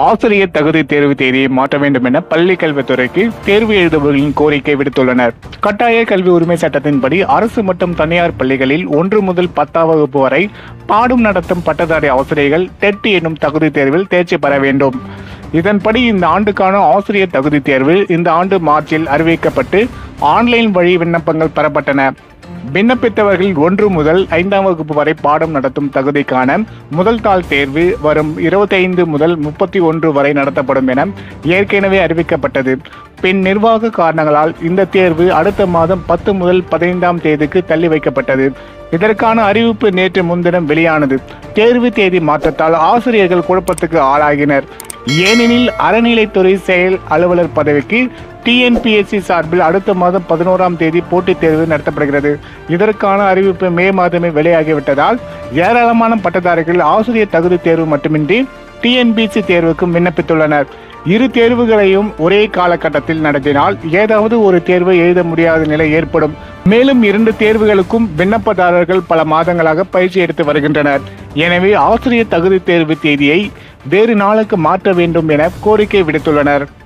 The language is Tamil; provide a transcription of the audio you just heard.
ஆசிரியர் தகுதி தேர்வு தேதியை மாற்ற வேண்டும் என பள்ளி கல்வித்துறைக்கு தேர்வு எழுதுபவர்களின் கோரிக்கை விடுத்துள்ளனர் கட்டாய கல்வி உரிமை சட்டத்தின்படி அரசு மற்றும் தனியார் பள்ளிகளில் ஒன்று முதல் பத்தாம் வகுப்பு வரை பாடம் நடத்தும் பட்டதாரி ஆசிரியர்கள் டெட் என்னும் தகுதி தேர்வில் தேர்ச்சி பெற வேண்டும் இதன்படி இந்த ஆண்டுக்கான ஆசிரியர் தகுதி தேர்வு இந்த ஆண்டு மார்ச்சில் அறிவிக்கப்பட்டு ஆன்லைன் வழி விண்ணப்பங்கள் பெறப்பட்டன விண்ணப்பித்தவர்கள் ஒன்று முதல் ஐந்தாம் வகுப்பு வரை பாடம் நடத்தும் தகுதிக்கான முதல் தாள் தேர்வு வரும் இருபத்தைந்து முதல் முப்பத்தி ஒன்று வரை நடத்தப்படும் என ஏற்கனவே அறிவிக்கப்பட்டது பின் நிர்வாக காரணங்களால் இந்த தேர்வு அடுத்த மாதம் பத்து முதல் பதினைந்தாம் தேதிக்கு தள்ளி வைக்கப்பட்டது இதற்கான அறிவிப்பு நேற்று முன்தினம் வெளியானது தேர்வு தேதி மாற்றத்தால் ஆசிரியர்கள் குழப்பத்துக்கு ஆளாகினர் ஏனெனில் அறநிலைத்துறை செயல் அலுவலர் பதவிக்கு டிஎன்பிஎஸ்சி சார்பில் அடுத்த மாதம் பதினோராம் தேதி போட்டித் தேர்வு நடத்தப்படுகிறது இதற்கான அறிவிப்பு மே மாதமே வெளியாகிவிட்டதால் ஏராளமான பட்டதாரிகள் ஆசிரியர் தகுதி தேர்வு மட்டுமின்றி டிஎன்பிஎஸ்சி தேர்வுக்கும் விண்ணப்பித்துள்ளனர் இரு தேர்வுகளையும் ஒரே காலகட்டத்தில் நடத்தினால் ஏதாவது ஒரு தேர்வை எழுத முடியாத நிலை ஏற்படும் மேலும் இரண்டு தேர்வுகளுக்கும் விண்ணப்பதாரர்கள் பல மாதங்களாக பயிற்சி எடுத்து வருகின்றனர் எனவே ஆசிரியர் தகுதி தேர்வு தேதியை வேறு நாளுக்கு மாற்ற வேண்டும் என கோரிக்கை விடுத்துள்ளனர்